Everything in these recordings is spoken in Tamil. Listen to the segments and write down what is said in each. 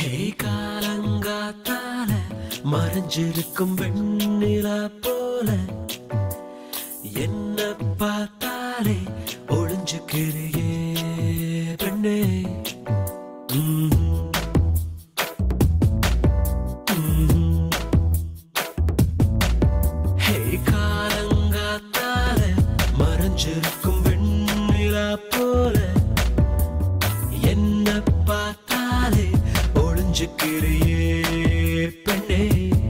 ஹே காலங்காத்தால மறைஞ்சிருக்கும் வெண்ணிலா போல என்ன பார்த்தாலே ஒளிஞ்சுக்கிறியே பெண்ணே ம்ஹும். ம்ஹும். ஹே காலங்காத்தால மறைஞ்சிருக்கும் வெண்ணிலா போல என்ன பார்த்தாலே ஒளிஞ்சுக்கிறியே பெண்ணே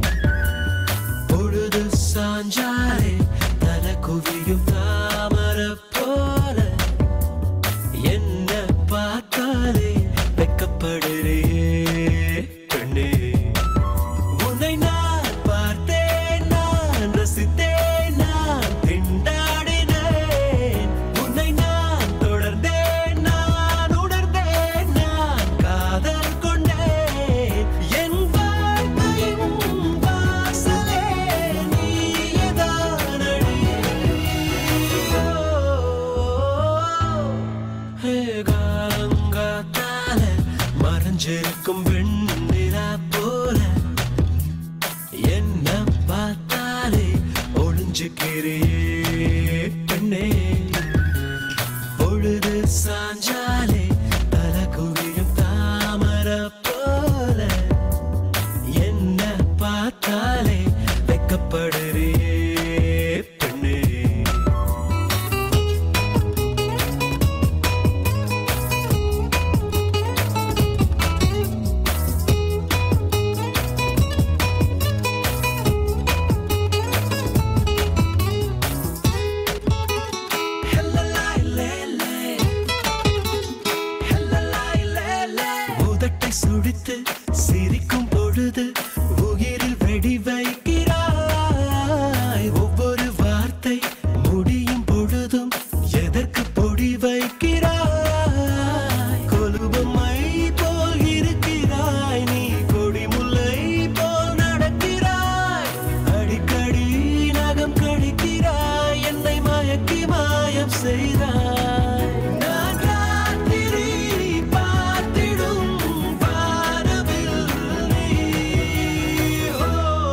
பொழுது சாஞ்சாலே தலை குவியும் தாமர போல என்ன பார்த்தாலே வெக்கப்படுறியே பெண்ணே உன்னை நான் பார்த்தேன் நான் ரசித்தேன் நான் திண்டாடினேன் உன்னை நான் தொடர்ந்தேன் நான் உணர்ந்தேன் நான் காதல் கொண்டேன் என் வாழ்க்கையின் வாசலே நீயேதானடி. ஹே காலங்காத்தால மறைஞ்சிருக்கும் வெண்ணிலா போல என்ன பார்த்தாலே ஒளிஞ்சுக்கிறியே பெண்ணே பொழுது சாஞ்சாலே தலை குவியும் தாமர போல என்ன பார்த்தாலே வெக்கப்படுறியே பெண்ணே உதட்டை சுடித்து சிரிக்கும் பொழுது உயிரில் வெடி வைக்கிறாய் ஒவ்வொரு வார்த்தை முடியும் பொழுதும் எதற்கு பொடி வைக்கிறாய் கொலுபமை போல் இருக்கிறாய் நீ கொடிமுல்லை போல் நடக்கிறாய் அடிக்கடி நகம் கழிக்கிறாய் என்னை மயக்கி மாயம் செய்தாய் நான் ராத்திரி பார்த்திடும் வானவில் நீ. ஓ,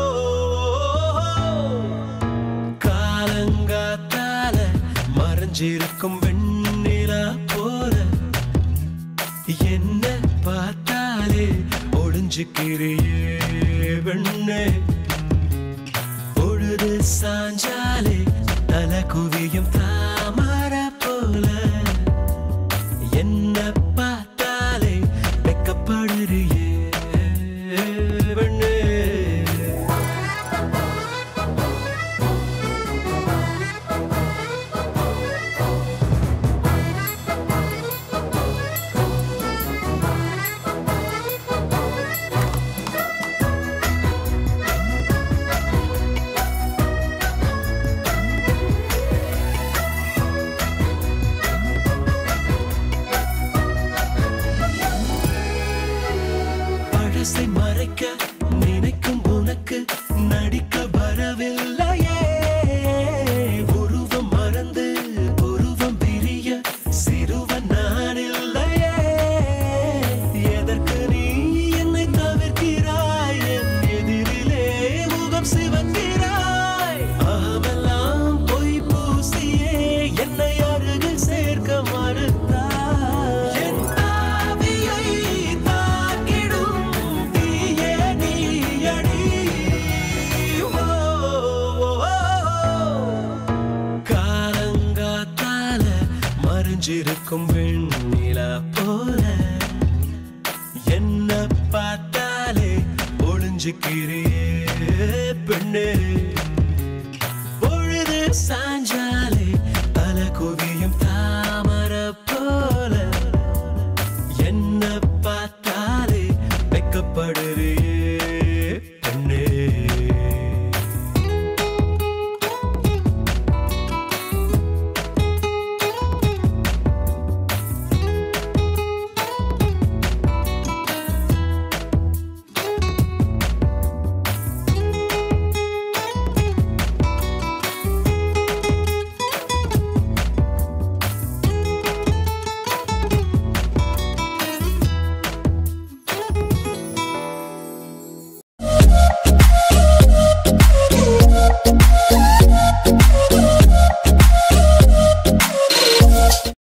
காலங்காத்தால மறைஞ்சிருக்கும் வெண்ணிலா போல என்ன பார்த்தாலே ஒளிஞ்சுக்கிறியே வெண்ணே பொழுது சாஞ்சாலே தலை குவியும் தாமர போல என்ன பார்த்தாலே வெக்கப்படுறியே வெண்ணே பழசை மறைக்க நினைக்கும் உனக்கு நடிக்க வரவில்லையே உருவம் மறந்து உருவம் பிரிய சிறுவன் நான் இல்லையே எதற்கு நீ என்னை தவிர்க்கிறாய் என் எதிரிலே முகம் சிவக்கிறாய் அகமெல்லாம் பொய் பூசியே என்னை அருகில் சேர்க்க மறுத்தாய் என் ஆவியை தாக்கிடும் தீயே நீயடி. ஓ, ஓ, ஓ. காலங்காத்தால மறைஞ்சிருக்கும் வெண்ணிலா போல என்ன பார்த்தாலே ஒளிஞ்சுக்கிறியே பெண்ணே